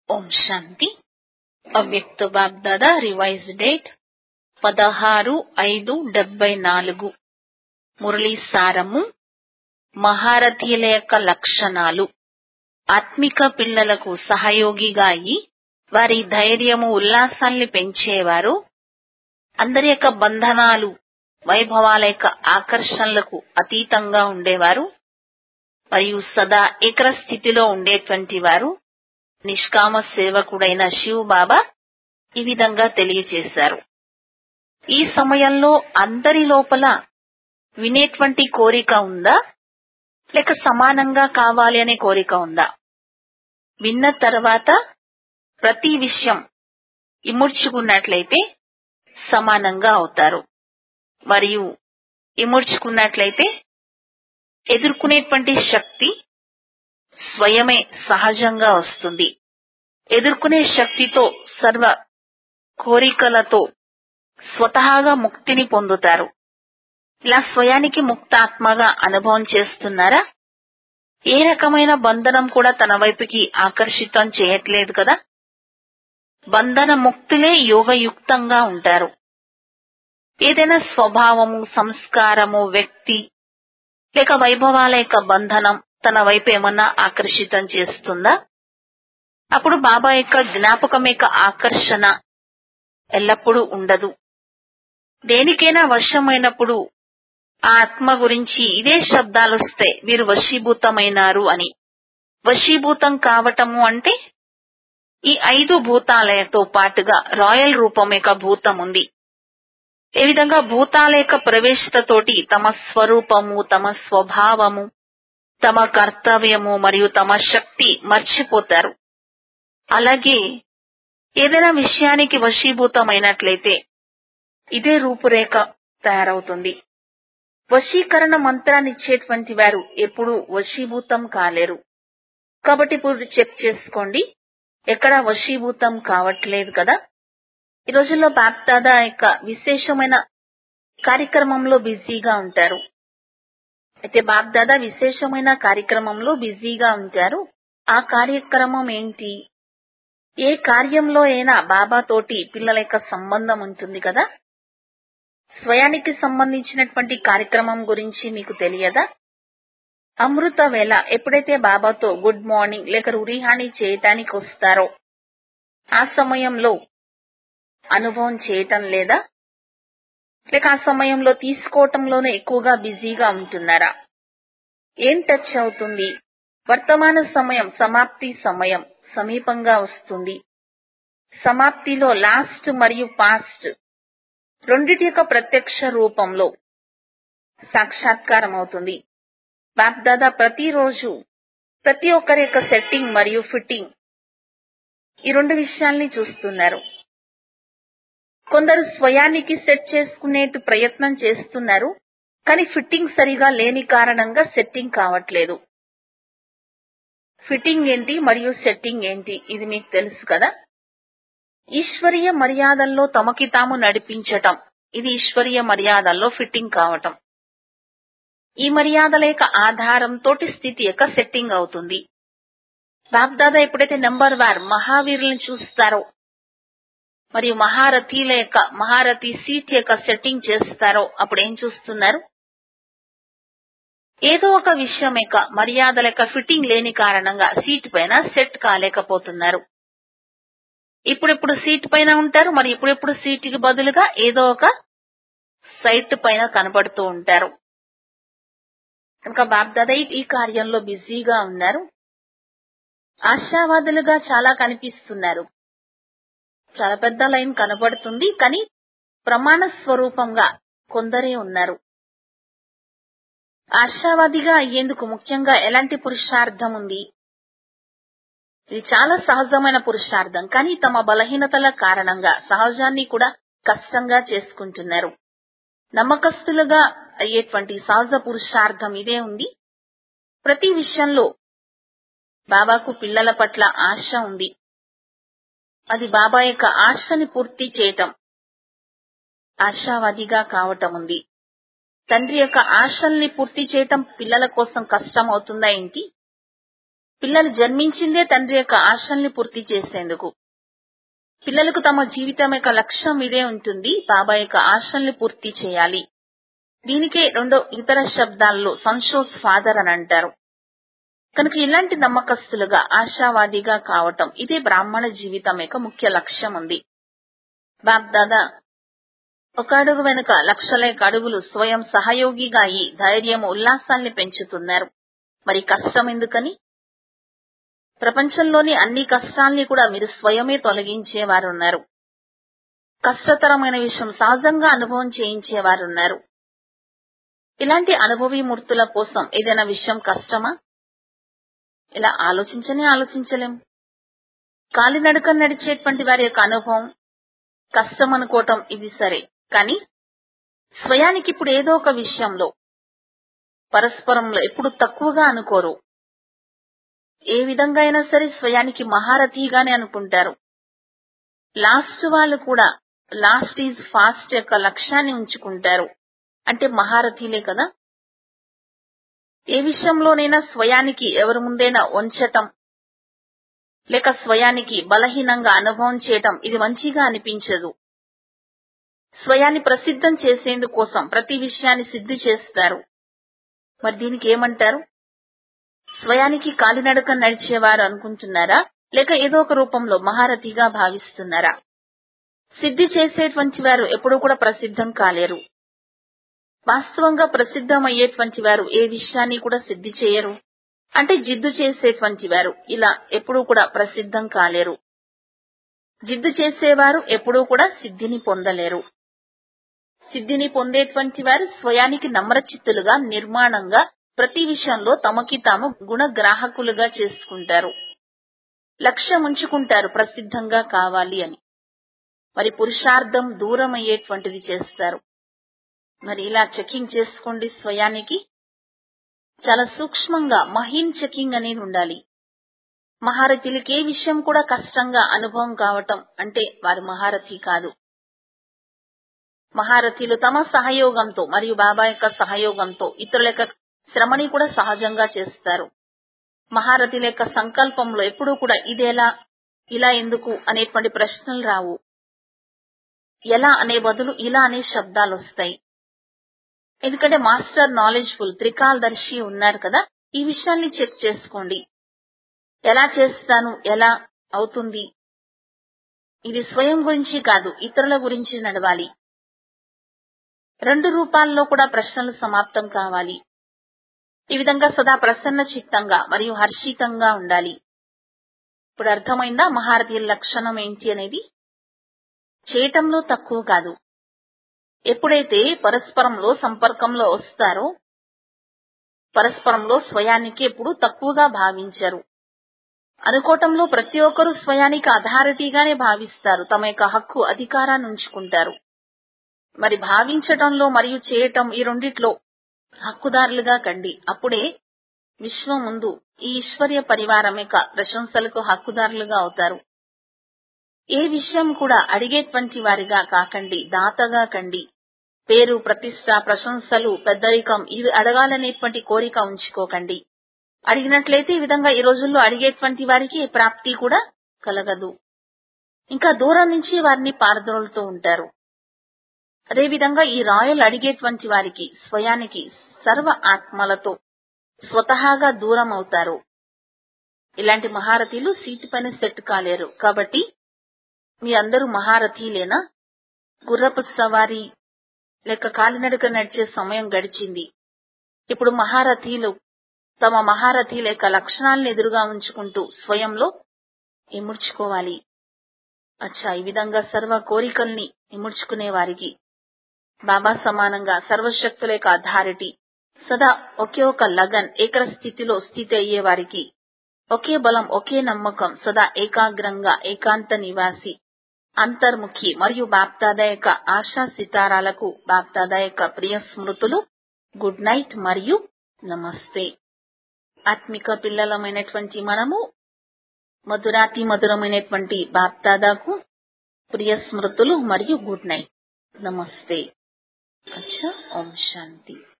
ఓం శాంతి అవ్యక్త బాగ్దాద revise date పదహారు ఐదు డెబ్బై నాలుగు మురళీ సారము మహారథీల యొక్క లక్షణాలు ఆత్మిక పిల్లలకు సహయోగిగా అయి వారి ధైర్యము ఉల్లాసాల్ని పెంచేవారు అందరి యొక్క బంధనాలు వైభవాల యొక్క ఆకర్షణలకు అతీతంగా ఉండేవారు మరియు సదా ఏకర స్థితిలో ఉండేటువంటి వారు నిష్కామ సేవకుడైన శివ్ బాబా ఈ విధంగా తెలియచేశారు ఈ సమయంలో అందరి లోపల వినేటువంటి కోరిక ఉందా లేక సమానంగా కావాలి అనే కోరిక ఉందా విన్న తర్వాత ప్రతి విషయం ఇముడ్చుకున్నట్లయితే సమానంగా అవుతారు మరియు ఇముడ్చుకున్నట్లయితే ఎదుర్కొనేటువంటి శక్తి స్వయమే సహజంగా వస్తుంది ఎదుర్కొనే శక్తితో సర్వ కోరికలతో స్వతహాగా ముక్తిని పొందుతారు ఇలా స్వయానికి ముక్తాత్మగా అనుభవం చేస్తున్నారా ఏ రకమైన బంధనం కూడా తన వైపుకి ఆకర్షితం చేయట్లేదు కదా బంధన ముక్తులే యోగయుక్తంగా ఉంటారు ఏదైనా స్వభావము సంస్కారము వ్యక్తి లేక వైభవాల యొక్క బంధనం తన వైపు ఏమన్నా ఆకర్షితం చేస్తుందా అప్పుడు బాబా యొక్క జ్ఞాపకం యొక్క ఆకర్షణ ఎల్లప్పుడూ ఉండదు దేనికైనా వశమైనప్పుడు ఆ ఆత్మ గురించి ఇదే శబ్దాలు వస్తాయి వీరు వశీభూతమైనారు అని వశీభూతం కావటము అంటే ఈ ఐదు భూతాలతో పాటుగా రాయల్ రూపం యొక్క భూతం ఉంది ఏ విధంగా భూతాల యొక్క ప్రవేశతతోటి తమ స్వరూపము తమ స్వభావము తమ కర్తవ్యము మరియు తమ శక్తి మర్చిపోతారు అలాగే ఏదైనా విషయానికి వశీభూతమైనట్లయితే ఇదే రూపురేఖ తయారవుతుంది వశీకరణ మంత్రాన్ని ఇచ్చేటువంటి వారు ఎప్పుడూ వశీభూతం కాలేరు కాబట్టి ఇప్పుడు చెక్ చేసుకోండి ఎక్కడ వశీభూతం కావట్లేదు కదా ఈ రోజుల్లో బాప్దాదా యొక్క విశేషమైన కార్యక్రమంలో బిజీగా ఉంటారు అయితే బాప్దాదా విశేషమైన కార్యక్రమంలో బిజీగా ఉంటారు ఆ కార్యక్రమం ఏంటి ఏ కార్యంలో అయినా బాబా తోటి పిల్లల యొక్క సంబంధం ఉంటుంది కదా స్వయానికి సంబంధించినటువంటి కార్యక్రమం గురించి మీకు తెలియదా అమృత వేళ ఎప్పుడైతే బాబాతో గుడ్ మార్నింగ్ లేక రురిహాని చేయటానికి వస్తారో ఆ సమయంలో అనుభవం చేయటం లేదా లేక ఆ సమయంలో తీసుకోవటంలోనే ఎక్కువగా బిజీగా ఉంటున్నారా ఏం టచ్ అవుతుంది వర్తమాన సమయం సమాప్తి సమయం సమీపంగా వస్తుంది సమాప్తిలో లాస్ట్ మరియు పాస్ట్ రెండిటి యొక్క ప్రత్యక్ష రూపంలో సాక్షాత్కారం అవుతుంది బాప్దాదా ప్రతిరోజు ప్రతి ఒక్కరి యొక్క సెట్టింగ్ మరియు ఫిట్టింగ్ ఈ రెండు విషయాల్ని చూస్తున్నారు కొందరు స్వయానికి సెట్ చేసుకునే ప్రయత్నం చేస్తున్నారు కానీ ఫిట్టింగ్ సరిగా లేని కారణంగా సెట్టింగ్ కావట్లేదు ఫిట్టింగ్ ఏంటి మరియు సెట్టింగ్ ఏంటి ఇది మీకు తెలుసు కదా ఈశ్వరీయ మర్యాదల్లో తమకి తాము నడిపించటం ఇది ఈశ్వరీయ మర్యాదల్లో ఫిట్టింగ్ కావటం ఈ మర్యాదల యొక్క ఆధారంతో స్థితి యొక్క సెట్టింగ్ అవుతుంది బాబ్దాదా ఎప్పుడైతే నెంబర్ వార్ మహావీరులను చూస్తారో మరియు మహారథీల యొక్క మహారథి సీట్ యొక్క సెట్టింగ్ చేస్తారో అప్పుడు ఏం చూస్తున్నారు ఏదో ఒక విషయం యొక్క మర్యాదల యొక్క ఫిట్టింగ్ లేని కారణంగా సీట్ పైన సెట్ కాలేకపోతున్నారు ఇప్పుడెప్పుడు సీట్ పైన ఉంటారు మరి ఇప్పుడెప్పుడు సీటుకి బదులుగా ఏదో ఒక సైట్ పైన కనబడుతూ ఉంటారు కనుక బాబ్దాదా ఈ కార్యంలో బిజీగా ఉన్నారు ఆశావాదులుగా చాలా కనిపిస్తున్నారు చాలా పెద్ద లైన్ కనబడుతుంది కానీ ప్రమాణ స్వరూపంగా కొందరే ఉన్నారు ఆశావాదిగా అయ్యేందుకు ముఖ్యంగా ఎలాంటి పురుషార్థం ఉంది ఇది చాలా సహజమైన పురుషార్థం కానీ తమ బలహీనతల కారణంగా సహజాన్ని కూడా కష్టంగా చేసుకుంటున్నారు నమ్మకస్తులుగా అయ్యేటువంటి సహజ పురుషార్థం ఇదే ఉంది ప్రతి విషయంలో బాబాకు పిల్లల పట్ల ఆశ ఉంది అది బాబా యొక్క ఆశని పూర్తి చేయటం ఆశావాదిగా కావటం ఉంది తండ్రి యొక్క ఆశల్ని పూర్తి చేయటం పిల్లల కోసం కష్టం అవుతుందా ఏంటి పిల్లలు జన్మించిందే తండ్రి యొక్క ఆశల్ని పూర్తి చేసేందుకు పిల్లలకు తమ జీవితం యొక్క లక్ష్యం ఇదే ఉంటుంది బాబా యొక్క ఆశల్ని పూర్తి చేయాలి దీనికే రెండో ఇతర శబ్దాల్లో సంషోస్ ఫాదర్ అని అంటారు కనుక ఇలాంటి నమ్మకస్తులుగా ఆశావాదిగా కావటం ఇదే బ్రాహ్మణ జీవితం యొక్క ముఖ్య లక్ష్యం ఉంది బాబ్ దాదా ఒక అడుగు వెనుక లక్షలేక అడుగులు స్వయం సహయోగిగా అయి ధైర్యం ఉల్లాసాల్ని పెంచుతున్నారు మరి కష్టం ఎందుకని ప్రపంచంలోని అన్ని కష్టాల్ని కూడా మీరు స్వయమే తొలగించేవారున్నారు కష్టతరమైన విషయం సహజంగా అనుభవం చేయించేవారున్నారు ఇలాంటి అనుభవీమూర్తుల కోసం ఏదైనా విషయం కష్టమా ఇలా ఆలోచించనే ఆలోచించలేం కాలినడక నడిచేటువంటి వారి యొక్క అనుభవం కష్టం అనుకోవటం ఇది సరే కానీ స్వయానికి ఇప్పుడు ఏదో ఒక విషయంలో పరస్పరంలో ఎప్పుడు తక్కువగా అనుకోరు ఏ విధంగా అయినా సరే స్వయానికి మహారథిగానే అనుకుంటారు లాస్ట్ వాళ్ళు కూడా లాస్ట్ ఈజ్ ఫాస్ట్ యొక్క లక్ష్యాన్ని ఉంచుకుంటారు అంటే మహారథిలే కదా ఏ విషయంలోనైనా స్వయానికి ఎవరి ముందైనా వంచటం లేక స్వయానికి బలహీనంగా అనుభవం చేయటం ఇది మంచిగా అనిపించదు స్వయాన్ని ప్రసిద్ధం చేసేందుకోసం ప్రతి విషయాన్ని సిద్ధి చేస్తారు మరి దీనికి ఏమంటారు స్వయానికి కాలినడక నడిచేవారు అనుకుంటున్నారా లేక ఏదో ఒక రూపంలో మహారథిగా భావిస్తున్నారా సిద్ధి చేసేటువంటి వారు ఎప్పుడూ కూడా ప్రసిద్ధం కాలేరు వాస్తవంగా ప్రసిద్ధమయ్యేటువంటి వారు ఏ విషయాన్ని కూడా సిద్ధి చేయరు అంటే జిద్దు చేసేటువంటి వారు ఇలా ఎప్పుడూ కూడా ప్రసిద్ధం కాలేరు జిద్దు చేసేవారు ఎప్పుడూ కూడా సిద్ధిని పొందలేరు సిద్ధిని పొందేటువంటి వారు స్వయానికి నమ్రచిత్తులుగా నిర్మాణంగా ప్రతి విషయంలో తమకి తాము గుణగ్రాహకులుగా చేసుకుంటారు లక్ష్యం ఉంచుకుంటారు ప్రసిద్ధంగా కావాలి అని మరి పురుషార్థం దూరం అయ్యేటువంటిది చేస్తారు మరి ఇలా చెకింగ్ చేసుకోండి స్వయానికి చాలా సూక్ష్మంగా మహీన్ చెకింగ్ అనేది ఉండాలి మహారథులకి ఏ విషయం కూడా కష్టంగా అనుభవం కావటం అంటే వారు మహారథి కాదు మహారథులు తమ సహయోగంతో మరియు బాబా యొక్క సహయోగంతో ఇతరుల యొక్క శ్రమని కూడా సహజంగా చేస్తారు మహారథుల యొక్క సంకల్పంలో ఎప్పుడూ కూడా ఇదేలా ఇలా ఎందుకు అనేటువంటి ప్రశ్నలు రావు ఎలా అనే బదులు ఇలా అనే శబ్దాలు వస్తాయి ఎందుకంటే మాస్టర్ నాలెడ్జ్ఫుల్ త్రికాలదర్శి ఉన్నారు కదా ఈ విషయాన్ని చెక్ చేసుకోండి ఎలా చేస్తాను ఎలా అవుతుంది ఇది స్వయం గురించి కాదు ఇతరుల గురించి నడవాలి రెండు రూపాల్లో కూడా ప్రశ్నలు సమాప్తం కావాలి ఈ విధంగా సదా ప్రసన్న చిత్తంగా మరియు హర్షితంగా ఉండాలి ఇప్పుడు అర్థమైందా మహారథీయుల లక్షణం ఏంటి అనేది చేయటంలో తక్కువ కాదు ఎప్పుడైతే పరస్పరంలో సంపర్కంలో వస్తారో పరస్పరంలో స్వయానికి ఎప్పుడు తక్కువగా భావించరు అనుకోవటంలో ప్రతి ఒక్కరూ స్వయానికి అథారిటీగానే భావిస్తారు తమ యొక్క హక్కు అధికారాన్ని ఉంచుకుంటారు మరి భావించటంలో మరియు చేయటం ఈ రెండిట్లో హక్కుదారులుగా కండి అప్పుడే విశ్వం ముందు ఈ ఈశ్వర్య పరివారం యొక్క ప్రశంసలకు హక్కుదారులుగా అవుతారు ఏ విషయం కూడా అడిగేటువంటి వారిగా కాకండి దాతగా కండి పేరు ప్రతిష్ట ప్రశంసలు పెద్దరికం ఇవి అడగాలనేటువంటి కోరిక ఉంచుకోకండి అడిగినట్లయితే ఈ విధంగా ఈ రోజుల్లో అడిగేటువంటి వారికి ప్రాప్తి కూడా కలగదు ఇంకా దూరం నుంచి వారిని పారదోలుతూ ఉంటారు అదేవిధంగా ఈ రాయల్ అడిగేటువంటి వారికి స్వయానికి సర్వ ఆత్మలతో స్వతహాగా దూరం అవుతారు ఇలాంటి మహారథీలు సీటు పైన సెట్ కాలేరు కాబట్టి మీ అందరూ మహారథీలేనా గుర్రపు సవారీ లేక కాలినడక నడిచే సమయం గడిచింది ఇప్పుడు మహారథీలు తమ మహారథి లేక లక్షణాలను ఎదురుగా ఉంచుకుంటూ స్వయంలో ఇముడ్చుకోవాలి అచ్చా ఈ విధంగా సర్వ కోరికల్ని ఇముడ్చుకునే వారికి బాబా సమానంగా సర్వశక్తుల యొక్క అథారిటీ సదా ఒకే ఒక లగన్ ఏకర స్థితిలో స్థితి అయ్యే వారికి ఒకే బలం ఒకే నమ్మకం సదా ఏకాగ్రంగా ఏకాంత నివాసి అంతర్ముఖి మరియు బాప్దాదా యొక్క ఆశా సితారాలకు బాప్దాదా యొక్క ప్రియ స్మృతులు గుడ్ నైట్ మరియు నమస్తే ఆత్మిక పిల్లలమైనటువంటి మనము మధురాతి మధురమైనటువంటి బాప్దాదాకు ప్రియ స్మృతులు మరియు గుడ్ నైట్ నమస్తే అచ్చా ఓం శాంతి